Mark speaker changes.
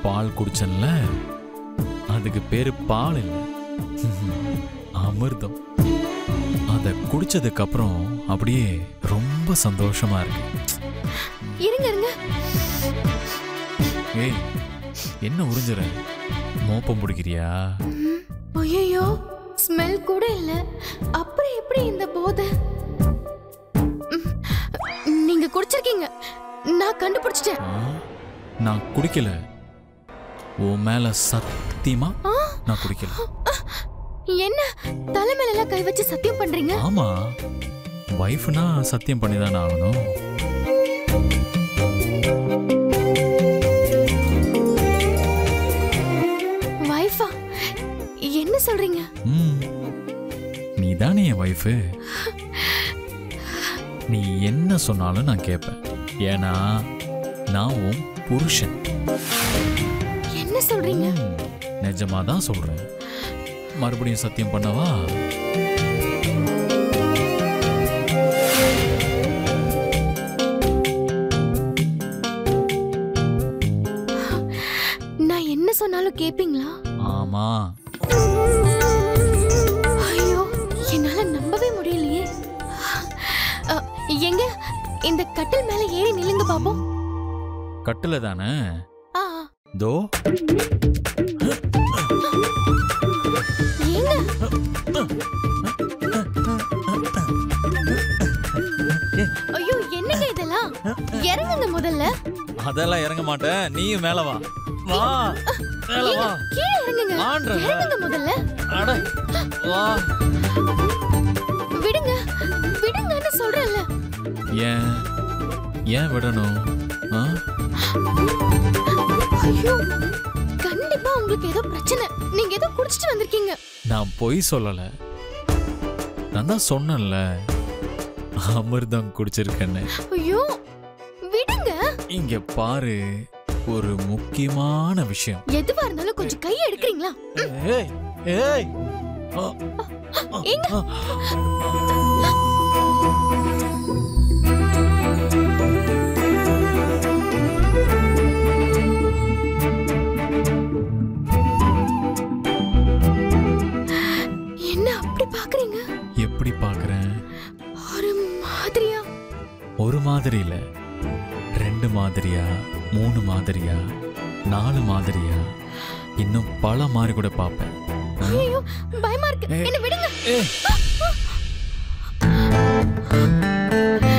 Speaker 1: பால் குடிச்சேன்ல அதுக்கு பேரு பால் இல்லை அமிர்தம் அதை குடிச்சதுக்கு அப்புறம் அப்படியே ரொம்ப சந்தோஷமா இருக்கு
Speaker 2: இருங்க இருங்க
Speaker 1: ஏய் என்ன உறிஞ்சுற மோப்பம் பிடிக்கிறியா
Speaker 2: ஐயோ ஸ்மெல் கூட இல்ல அப்புறம் எப்படி இந்த போதை ம், நீங்க குடிச்சிருக்கீங்க நான் கண்டுபிடிச்சிட்டேன்
Speaker 1: ஆ? நான் குடிக்கல உன் மேல சத்தியமா நான் குடிக்கல
Speaker 2: என்ன தலை மேல எல்லாம் கை வச்சு சத்தியம் பண்றீங்க
Speaker 1: ஆமா வைஃப்னா சத்தியம் பண்ணிதானே ஆகணும்
Speaker 2: வைஃபா என்ன சொல்றீங்க
Speaker 1: ம் நீ தானே என் வைஃபு நீ என்ன சொன்னாலும் நான் கேட்பேன் ஏன்னா நான் உன் புருஷன்
Speaker 2: என்ன சொல்றீங்க
Speaker 1: ம், நிஜமா தான் சொல்றேன் மறுபடியும் சத்தியம் பண்ணவா
Speaker 2: நான் என்ன சொன்னாலும் கேப்பீங்களா
Speaker 1: ஆமா
Speaker 2: ஐயோ என்னால நம்பவே முடியலையே அ, எங்க இந்த கட்டில் மேல ஏறி நில்லுங்க பாப்போம்
Speaker 1: கட்டுல தானே
Speaker 2: ஆ
Speaker 1: தோ
Speaker 2: ஏங்க ஐயோ என்னங்க இதெல்லாம் இறங்குங்க முதல்ல
Speaker 1: அதெல்லாம் இறங்க மாட்டேன் நீயும் மேல வா வா மேல வா
Speaker 2: கீழே இறங்குங்க
Speaker 1: வான்றேன்.
Speaker 2: இறங்குங்க முதல்ல
Speaker 1: அட வா
Speaker 2: விடுங்க விடுங்கன்னு சொல்றேன்ல
Speaker 1: ஏன் ஏன் விடணும் ஆ?
Speaker 2: ஐயோ கண்டிப்பா உங்களுக்கு ஏதோ பிரச்சனை நீங்க ஏதோ குடிச்சிட்டு வந்திருக்கீங்க
Speaker 1: நான் பொய் சொல்லல நான் தான் சொன்னேன்ல அமிர்தம் குடிச்சிருக்கேன்னு
Speaker 2: ஐயோ விடுங்க
Speaker 1: இங்க பாரு ஒரு முக்கியமான விஷயம்
Speaker 2: எதுவா இருந்தாலும் கொஞ்சம் கையை எடுக்கிறீங்களா
Speaker 1: ஏய் ஏய் ஆ,
Speaker 2: எங்க என்ன அப்படி பாக்குறீங்க
Speaker 1: எப்படி பாக்குறேன்
Speaker 2: ஒரு மாதிரியா
Speaker 1: ஒரு மாதிரி இல்ல ரெண்டு மாதிரியா மூணு மாதிரியா நாலு மாதிரியா இன்னும் பல மாதிரி கூட பார்ப்பேன் ஆ?
Speaker 2: ஐயோ பயமா இருக்கு
Speaker 1: ஏய்.
Speaker 2: என்ன விடுங்க
Speaker 1: ஏய்,